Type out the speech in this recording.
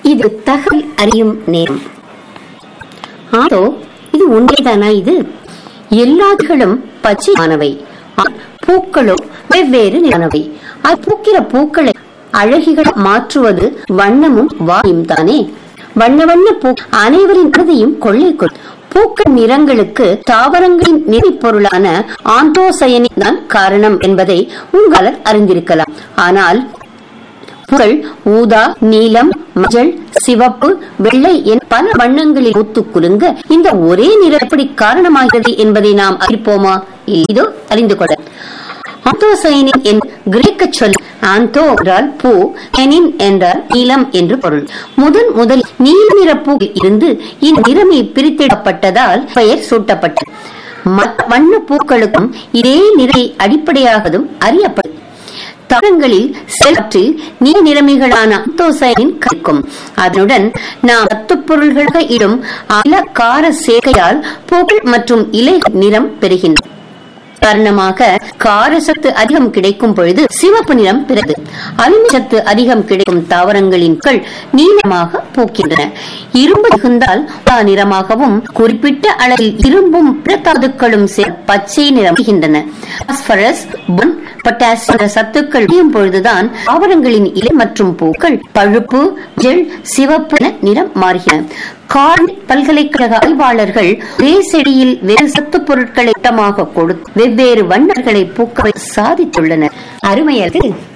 இது தகவல் அறியும் நேரம் ஆதோ இது உண்மைதானா இது எல்லாத்துகளும் பச்சையானவை ஆனால் பூக்களும் வெவ்வேறு நிறமானவை அது பூக்கிற பூக்களை அழகிகள் மாற்றுவது வண்ணமும் வாயும் தானே வண்ண வண்ண பூ அனைவரின் மனதையும் கொள்ளை கொள் பூக்கள் நிறங்களுக்கு தாவரங்களின் நிறப் பொருளான ஆந்தோசயனின் தான் காரணம் என்பதை உங்களால் அறிந்திருக்கலாம் ஆனால் பூக்கள் ஊதா நீலம் மஞ்சள் சிவப்பு வெள்ளை என பல வண்ணங்களில் பூத்து குலுங்க இந்த ஒரே நிறம் எப்படி காரணமாகிறது என்பதை நாம் அறிப்போமா இதோ அறிந்து கொள்ள ஆந்தோசைனின் என் கிரேக்க சொல் ஆந்தோ என்றால் பூ ஹெனின் என்றால் நீலம் என்று பொருள் முதன் முதல் நீல நிற பூ இருந்து இந்த நிறமை பிரித்திடப்பட்டதால் பெயர் சூட்டப்பட்டது மற்ற வண்ண பூக்களுக்கும் இதே நிறை அடிப்படையாகதும் அறியப்பட்டது தாவரங்களில் சிலவற்றில் நீல நிறமிகளான அந்தோசைனின் கற்கும் அதனுடன் நாம் சத்துப் பொருள்களாக இடும் அல கார சேர்க்கையால் பூக்கள் மற்றும் இலை நிறம் பெறுகின்றன காரணமாக காரசத்து அதிகம் கிடைக்கும் பொழுது சிவப்பு நிறம் பிறகு அலுமினிய சத்து அதிகம் கிடைக்கும் தாவரங்களின் கள் நீளமாக பூக்கின்றன இரும்பு மிகுந்தால் ஊதா நிறமாகவும் குறிப்பிட்ட அளவில் இரும்பும் பிற தாதுக்களும் சேர்ந்து பச்சை நிறமாகின்றன பாஸ்பரஸ் பொன் பொட்டாசியம் சத்துக்கள் விரியும் பொழுதுதான் தாவரங்களின் இலை மற்றும் பூக்கள் பழுப்பு ஜெல் சிவப்பு என நிறம் மாறுகின்றன கார்னிக் பல்கலைக்கழக ஆய்வாளர்கள் ஒரே செடியில் வேறு சத்து பொருட்களை திட்டமாக கொடுத்து வெவ்வேறு வண்ணங்களை பூக்க சாதித்துள்ளனர் அருமையது